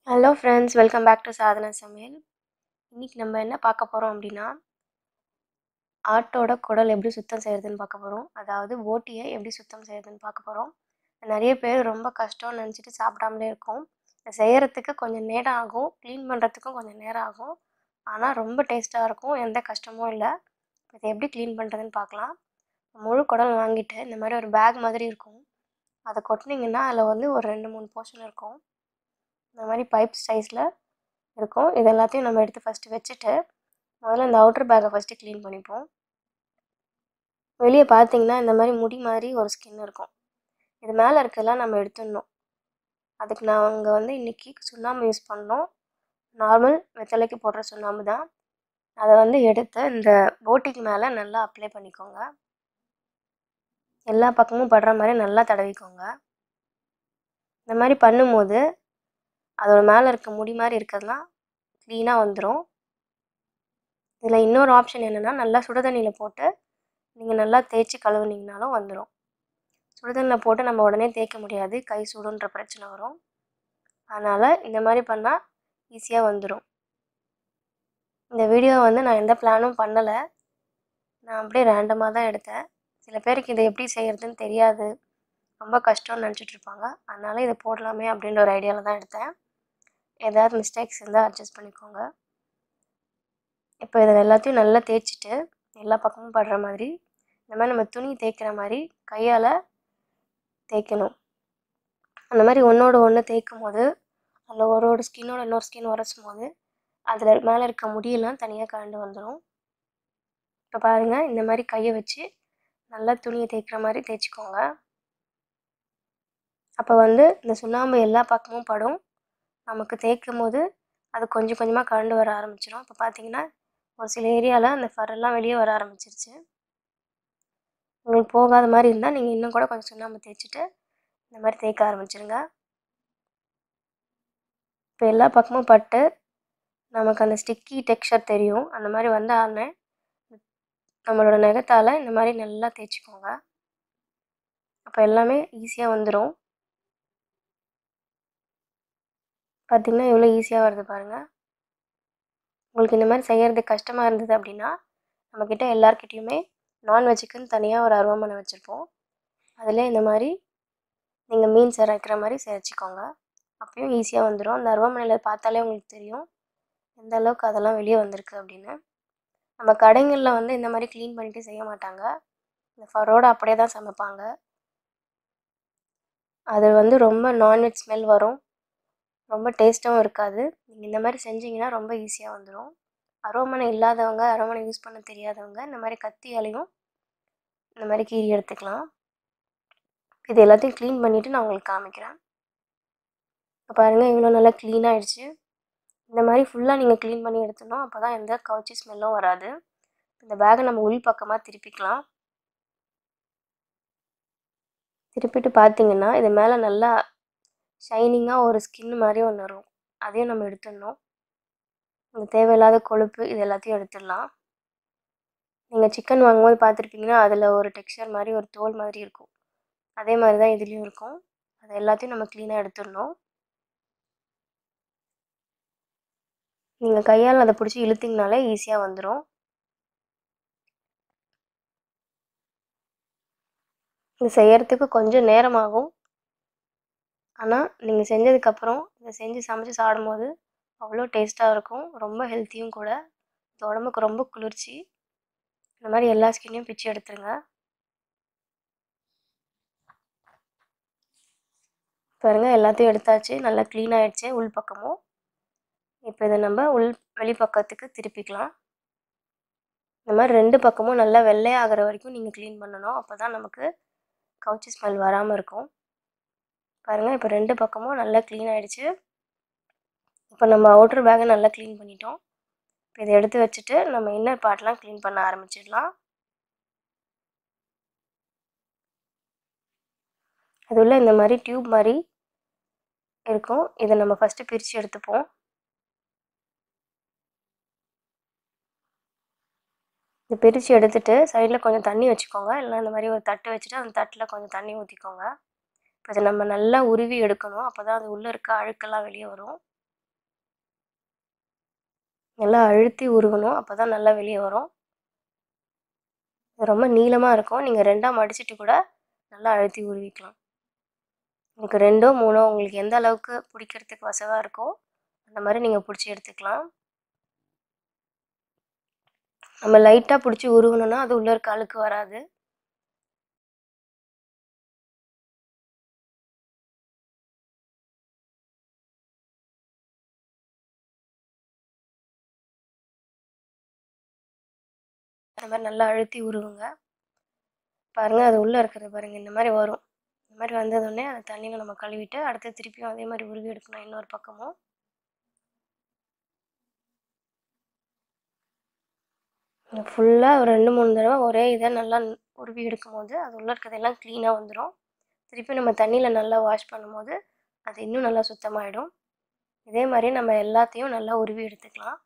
hello friends welcome back to Sadhana Samayal இன்றைக்கி நம்ம என்ன பார்க்க போகிறோம் அப்படின்னா ஆட்டோட குடல் எப்படி சுத்தம் செய்கிறதுன்னு பார்க்க போகிறோம் அதாவது ஓட்டியை எப்படி சுத்தம் செய்கிறதுன்னு பார்க்க போகிறோம் நிறைய பேர் ரொம்ப கஷ்டம்னு நினச்சிட்டு சாப்பிடாமலே இருக்கோம் இதை செய்கிறதுக்கு கொஞ்சம் நேரம் ஆகும் க்ளீன் பண்ணுறதுக்கும் கொஞ்சம் நேரம் ஆகும் ஆனால் ரொம்ப டேஸ்ட்டாக இருக்கும் எந்த கஷ்டமும் இல்லை இதை எப்படி க்ளீன் பண்ணுறதுன்னு பார்க்கலாம் முழு குடல் வாங்கிட்டு இந்த மாதிரி ஒரு பேக் மாதிரி இருக்கும் அதை கொட்டினீங்கன்னா அதில் வந்து ஒரு ரெண்டு மூணு போர்ஷன் இருக்கும் இந்த மாதிரி பைப் சைஸில் இருக்கும் இது எல்லாத்தையும் நம்ம எடுத்து ஃபஸ்ட்டு வச்சுட்டு முதல்ல இந்த அவுட்டர் பேக்கை ஃபஸ்ட்டு க்ளீன் பண்ணிப்போம் வெளியே பார்த்தீங்கன்னா இந்த மாதிரி முடி மாதிரி ஒரு ஸ்கின் இருக்கும் இது மேலே இருக்கிறதெல்லாம் நம்ம எடுத்துடணும் அதுக்கு நான் அங்கே வந்து இன்றைக்கி சுண்ணாம்பு யூஸ் பண்ணோம் நார்மல் வெத்தலைக்கு போடுற சுண்ணாம்பு தான் அதை வந்து எடுத்து இந்த போட்டிக்கு மேலே நல்லா அப்ளை பண்ணிக்கோங்க எல்லா பக்கமும் படுற மாதிரி நல்லா தடவிக்கோங்க இந்த மாதிரி பண்ணும்போது அதோட மேலே இருக்க முடி மாதிரி இருக்கிறதுலாம் க்ளீனாக வந்துடும் இதில் இன்னொரு ஆப்ஷன் என்னென்னா நல்லா சுடுதண்ணியில் போட்டு நீங்கள் நல்லா தேய்ச்சி கழுவுனீங்கனாலும் வந்துடும் சுடுதண்ணியில் போட்டு நம்ம உடனே தேய்க்க முடியாது கை சுடுன்ற பிரச்சனை வரும் அதனால் இந்த மாதிரி பண்ணால் ஈஸியாக வந்துடும் இந்த வீடியோ வந்து நான் எந்த பிளானும் பண்ணலை நான் அப்படியே ரேண்டமாக தான் எடுத்தேன் சில பேருக்கு இதை எப்படி செய்கிறதுன்னு தெரியாது ரொம்ப கஷ்டம்னு நினச்சிட்டு இருப்பாங்க அதனால் இதை போடலாமே அப்படின்ற ஒரு ஐடியாவில் தான் எடுத்தேன் ஏதாவது மிஸ்டேக்ஸ் இருந்தால் அட்ஜஸ்ட் பண்ணிக்கோங்க இப்போ இதை எல்லாத்தையும் நல்லா தேய்ச்சிட்டு எல்லா பக்கமும் படுற மாதிரி இந்த மாதிரி நம்ம துணி தேய்க்கிற மாதிரி கையால் தேய்க்கணும் அந்த மாதிரி ஒன்றோட ஒன்று தேய்க்கும் போது அதில் ஒரு ஒரு ஸ்கின்னோட இன்னொரு ஸ்கின் உரைச்சும் போது அதில் மேலே இருக்க முடியெல்லாம் தனியாக கலண்டு வந்துடும் இப்போ பாருங்கள் இந்த மாதிரி கையை வச்சு நல்லா துணியை தேய்க்கிற மாதிரி தேய்ச்சிக்கோங்க அப்போ வந்து இந்த சுண்ணாம்பு எல்லா பக்கமும் படும் நமக்கு தேய்க்கும் போது அது கொஞ்சம் கொஞ்சமாக கலண்டு வர ஆரம்பிச்சிடும் இப்போ பார்த்தீங்கன்னா ஒரு சில ஏரியாவில் அந்த ஃபரெல்லாம் வெளியே வர ஆரம்பிச்சிருச்சு உங்களுக்கு போகாத மாதிரி இருந்தால் நீங்கள் இன்னும் கூட கொஞ்சம் சுண்ணாம்பு தேய்ச்சிட்டு இந்த மாதிரி தேய்க்க ஆரம்பிச்சிருங்க இப்போ எல்லா பக்கமும் பட்டு நமக்கு அந்த ஸ்டிக்கி டெக்ஸ்சர் தெரியும் அந்த மாதிரி வந்தாலே நம்மளோட நகத்தால் இந்த மாதிரி நல்லா தேய்ச்சிக்கோங்க அப்போ எல்லாமே ஈஸியாக வந்துடும் பார்த்திங்கன்னா எவ்வளோ ஈஸியாக வருது பாருங்கள் உங்களுக்கு இந்த மாதிரி செய்கிறது கஷ்டமாக இருந்தது அப்படின்னா நம்மக்கிட்ட எல்லாருக்கிட்டேயுமே நான்வெஜ்ஜுக்குன்னு தனியாக ஒரு அருவாமனை வச்சுருப்போம் அதில் இந்த மாதிரி நீங்கள் மீன் சிறைக்கிற மாதிரி சிறைச்சிக்கோங்க அப்பயும் ஈஸியாக வந்துடும் அந்த அருவாமனையில் பார்த்தாலே உங்களுக்கு தெரியும் எந்த அளவுக்கு அதெல்லாம் வெளியே வந்திருக்கு அப்படின்னு நம்ம கடைகளில் வந்து இந்த மாதிரி க்ளீன் பண்ணிட்டு செய்ய மாட்டாங்க இந்த ஃபரோடு அப்படியே தான் சமைப்பாங்க அது வந்து ரொம்ப நான்வெஜ் ஸ்மெல் வரும் ரொம்ப டேஸ்ட்டாகவும் இருக்காது நீங்கள் இந்த மாதிரி செஞ்சீங்கன்னா ரொம்ப ஈஸியாக வந்துடும் அரோமனை இல்லாதவங்க அரோமனை யூஸ் பண்ண தெரியாதவங்க இந்த மாதிரி கத்தியாலையும் இந்த மாதிரி கீறி எடுத்துக்கலாம் இது எல்லாத்தையும் க்ளீன் பண்ணிவிட்டு நான் உங்களுக்கு காமிக்கிறேன் இப்போ பாருங்கள் இவ்வளோ நல்லா க்ளீன் ஆகிடுச்சு இந்த மாதிரி ஃபுல்லாக நீங்கள் க்ளீன் பண்ணி எடுத்துடணும் அப்போ தான் எந்த கவுச்சி ஸ்மெல்லும் வராது இந்த பேக்கை நம்ம உள் பக்கமாக திருப்பிக்கலாம் திருப்பிட்டு பார்த்தீங்கன்னா இது மேலே நல்லா ஷைனிங்காக ஒரு ஸ்கின் மாதிரி ஒன்று வரும் அதையும் நம்ம எடுத்துடணும் இந்த தேவையில்லாத கொழுப்பு இது எல்லாத்தையும் எடுத்துடலாம் நீங்கள் சிக்கன் வாங்கும்போது பார்த்துருப்பீங்கன்னா அதில் ஒரு டெக்ஸ்சர் மாதிரி ஒரு தோல் மாதிரி இருக்கும் அதே மாதிரி தான் இதுலேயும் இருக்கும் அது எல்லாத்தையும் நம்ம க்ளீனாக எடுத்துடணும் நீங்கள் கையால் அதை பிடிச்சி இழுத்திங்கனாலே ஈஸியாக வந்துடும் இது செய்கிறதுக்கு கொஞ்சம் நேரமாகும் ஆனால் நீங்கள் செஞ்சதுக்கப்புறம் இதை செஞ்சு சமைச்சு சாப்பிடும்போது அவ்வளோ டேஸ்ட்டாக இருக்கும் ரொம்ப ஹெல்த்தியும் கூட இது உடம்புக்கு ரொம்ப குளிர்ச்சி இந்த மாதிரி எல்லா ஸ்கின்னையும் பிச்சு எடுத்துருங்க பாருங்கள் எல்லாத்தையும் எடுத்தாச்சு நல்லா க்ளீன் ஆகிடுச்சு உள் பக்கமும் இப்போ இதை நம்ம உள் வெளிப்பக்கத்துக்கு திருப்பிக்கலாம் இந்த மாதிரி ரெண்டு பக்கமும் நல்லா வெள்ளையாகிற வரைக்கும் நீங்கள் க்ளீன் பண்ணணும் அப்போ தான் நமக்கு கவுச்சி ஸ்மெல் வராமல் இருக்கும் பாருங்கள் இப்போ ரெண்டு பக்கமும் நல்லா க்ளீன் ஆகிடுச்சு இப்போ நம்ம அவுட்ரு பேக்கை நல்லா க்ளீன் பண்ணிட்டோம் இப்போ இதை எடுத்து வச்சுட்டு நம்ம இன்னர் பார்ட்லாம் க்ளீன் பண்ண ஆரம்பிச்சிடலாம் அது உள்ள இந்த மாதிரி டியூப் மாதிரி இருக்கும் இதை நம்ம ஃபஸ்ட்டு பிரித்து எடுத்துப்போம் இது பிரித்து எடுத்துகிட்டு சைடில் கொஞ்சம் தண்ணி வச்சுக்கோங்க இல்லை இந்த மாதிரி ஒரு தட்டு வச்சுட்டு அந்த தட்டில் கொஞ்சம் தண்ணி ஊற்றிக்கோங்க இப்போ இதை நம்ம நல்லா உருவி எடுக்கணும் அப்போ தான் அது உள்ளே இருக்க அழுக்கெல்லாம் வெளியே வரும் நல்லா அழுத்தி உருகணும் அப்போ தான் நல்லா வெளியே வரும் இது ரொம்ப நீளமாக இருக்கும் நீங்கள் ரெண்டாக மடிச்சிட்டு கூட நல்லா அழுத்தி உருவிக்கலாம் உங்களுக்கு ரெண்டோ மூணோ உங்களுக்கு எந்த அளவுக்கு பிடிக்கிறதுக்கு வசவாக இருக்கோ அந்த மாதிரி நீங்கள் பிடிச்சி எடுத்துக்கலாம் நம்ம லைட்டாக பிடிச்சி உருகணும்னா அது உள்ளே இருக்க அழுக்கு வராது அந்த மாதிரி நல்லா அழுத்தி உருவுங்க பாருங்கள் அது உள்ளே இருக்கிறது பாருங்கள் இந்த மாதிரி வரும் இந்த மாதிரி வந்ததுடனே அந்த தண்ணியில் நம்ம கழுவிட்டு அடுத்து திருப்பியும் அதே மாதிரி உருவி எடுக்கணும் இன்னொரு பக்கமும் ஃபுல்லாக ஒரு ரெண்டு மூணு தடவை ஒரே இதை நல்லா உருவி எடுக்கும் போது அது உள்ளே இருக்கிறதெல்லாம் க்ளீனாக வந்துடும் திருப்பி நம்ம தண்ணியில் நல்லா வாஷ் பண்ணும்போது அது இன்னும் நல்லா சுத்தமாயிடும் இதே மாதிரி நம்ம எல்லாத்தையும் நல்லா உருவி எடுத்துக்கலாம்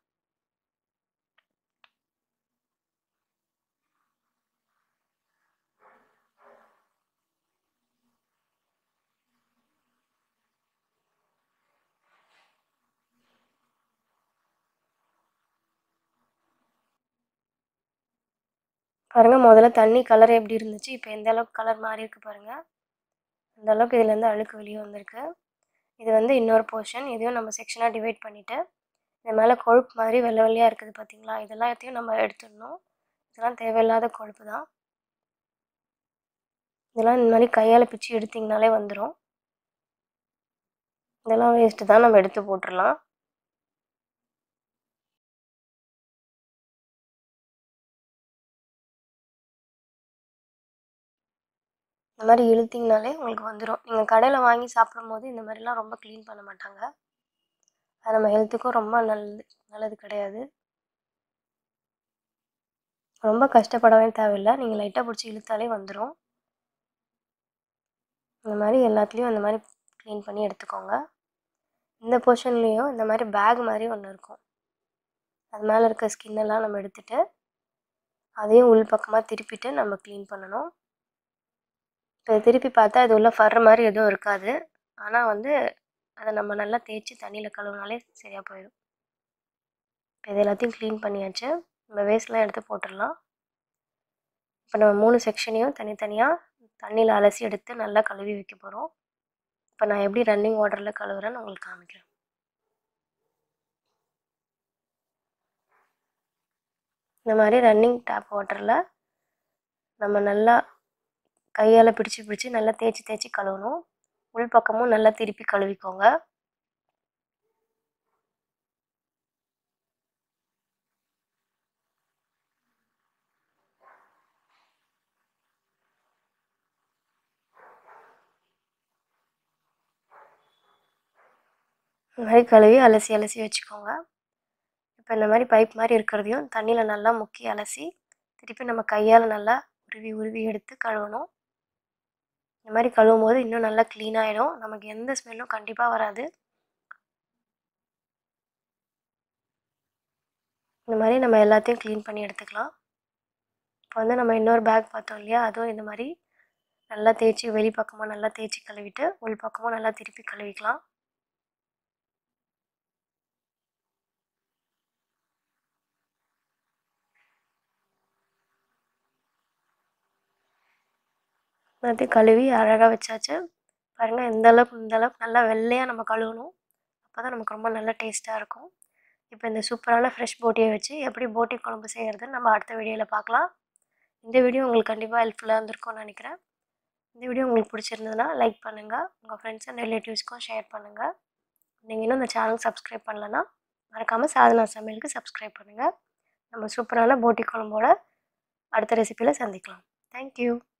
பாருங்கள் முதல்ல தண்ணி கலர் எப்படி இருந்துச்சு இப்போ எந்த அளவுக்கு கலர் மாறி இருக்கு பாருங்கள் அந்த அளவுக்கு இதுலேருந்து அழுக்கு வெளியே வந்திருக்கு இது வந்து இன்னொரு போர்ஷன் இதையும் நம்ம செக்ஷனாக டிவைட் பண்ணிவிட்டு இது மேலே கொழுப்பு மாதிரி வெள்ளை வெள்ளையாக இருக்குது பார்த்தீங்களா இதெல்லாத்தையும் நம்ம எடுத்துடணும் இதெல்லாம் தேவையில்லாத கொழுப்பு தான் இதெல்லாம் இந்த மாதிரி கையால் பிச்சு எடுத்திங்கனாலே வந்துடும் இதெல்லாம் வேஸ்ட்டு தான் நம்ம எடுத்து போட்டுடலாம் இந்த மாதிரி இழுத்திங்கனாலே உங்களுக்கு வந்துடும் நீங்கள் கடையில் வாங்கி சாப்பிடும்போது இந்த மாதிரிலாம் ரொம்ப க்ளீன் பண்ண மாட்டாங்க அது நம்ம ஹெல்த்துக்கும் ரொம்ப நல்லது நல்லது கிடையாது ரொம்ப கஷ்டப்படவே தேவையில்லை நீங்கள் லைட்டாக பிடிச்சி இழுத்தாலே வந்துடும் இந்த மாதிரி எல்லாத்துலேயும் இந்த மாதிரி க்ளீன் பண்ணி எடுத்துக்கோங்க இந்த போர்ஷன்லேயும் இந்த மாதிரி பேக் மாதிரி ஒன்று இருக்கும் அது மேலே இருக்க ஸ்கின்னெல்லாம் நம்ம எடுத்துகிட்டு அதையும் உள் பக்கமாக திருப்பிட்டு நம்ம க்ளீன் பண்ணணும் இப்போ திருப்பி பார்த்தா இது உள்ள ஃபர் மாதிரி எதுவும் இருக்காது ஆனால் வந்து அதை நம்ம நல்லா தேய்ச்சி தண்ணியில் கழுவுனாலே சரியாக போயிடும் இப்போ இது எல்லாத்தையும் க்ளீன் பண்ணியாச்சு நம்ம வேஸ்ட்லாம் எடுத்து போட்டுடலாம் இப்போ நம்ம மூணு செக்ஷனையும் தனித்தனியாக தண்ணியில் அலசி எடுத்து நல்லா கழுவி வைக்க போகிறோம் இப்போ நான் எப்படி ரன்னிங் வாட்டரில் கழுவுறேன்னு உங்களுக்கு காமிக்கிறேன் இந்த மாதிரி ரன்னிங் டேப் வாட்டரில் நம்ம நல்லா கையால் பிடிச்சி பிடிச்சி நல்லா தேய்ச்சி தேய்ச்சி கழுவணும் உள் பக்கமும் நல்லா திருப்பி கழுவிக்கோங்க இந்த மாதிரி கழுவி அலசி அலசி வச்சுக்கோங்க இப்போ இந்த மாதிரி பைப் மாதிரி இருக்கிறதையும் தண்ணியில் நல்லா முக்கி அலசி திருப்பி நம்ம கையால் நல்லா உருவி உருவி எடுத்து கழுவணும் இந்த மாதிரி கழுவும் போது இன்னும் நல்லா க்ளீன் ஆகிடும் நமக்கு எந்த ஸ்மெல்லும் கண்டிப்பாக வராது இந்த மாதிரி நம்ம எல்லாத்தையும் க்ளீன் பண்ணி எடுத்துக்கலாம் இப்போ வந்து நம்ம இன்னொரு பேக் பார்த்தோம் இல்லையா அதுவும் இந்த மாதிரி நல்லா தேய்ச்சி வெளி பக்கமாக நல்லா தேய்ச்சி கழுவிட்டு உள் பக்கமாக நல்லா திருப்பி கழுவிக்கலாம் எல்லாத்தையும் கழுவி அழகாக வச்சாச்சு பாருங்கள் எந்த அளவுக்கு இந்த அளவுக்கு நல்லா வெள்ளையாக நம்ம கழுவணும் அப்போ தான் நமக்கு ரொம்ப நல்ல டேஸ்ட்டாக இருக்கும் இப்போ இந்த சூப்பரான ஃப்ரெஷ் போட்டியை வச்சு எப்படி போட்டி குழம்பு செய்கிறதுன்னு நம்ம அடுத்த வீடியோவில் பார்க்கலாம் இந்த வீடியோ உங்களுக்கு கண்டிப்பாக ஹெல்ப்ஃபுல்லாக இருந்திருக்கும்னு நினைக்கிறேன் இந்த வீடியோ உங்களுக்கு பிடிச்சிருந்ததுன்னா லைக் பண்ணுங்கள் உங்கள் ஃப்ரெண்ட்ஸ் அண்ட் ரிலேட்டிவ்ஸ்க்கும் ஷேர் பண்ணுங்கள் நீங்கள் இன்னும் இந்த சேனல் சப்ஸ்கிரைப் பண்ணலன்னா மறக்காமல் சாதனா சமையலுக்கு சப்ஸ்கிரைப் பண்ணுங்கள் நம்ம சூப்பரான போட்டி குழம்போட அடுத்த ரெசிப்பியில் சந்திக்கலாம் தேங்க்யூ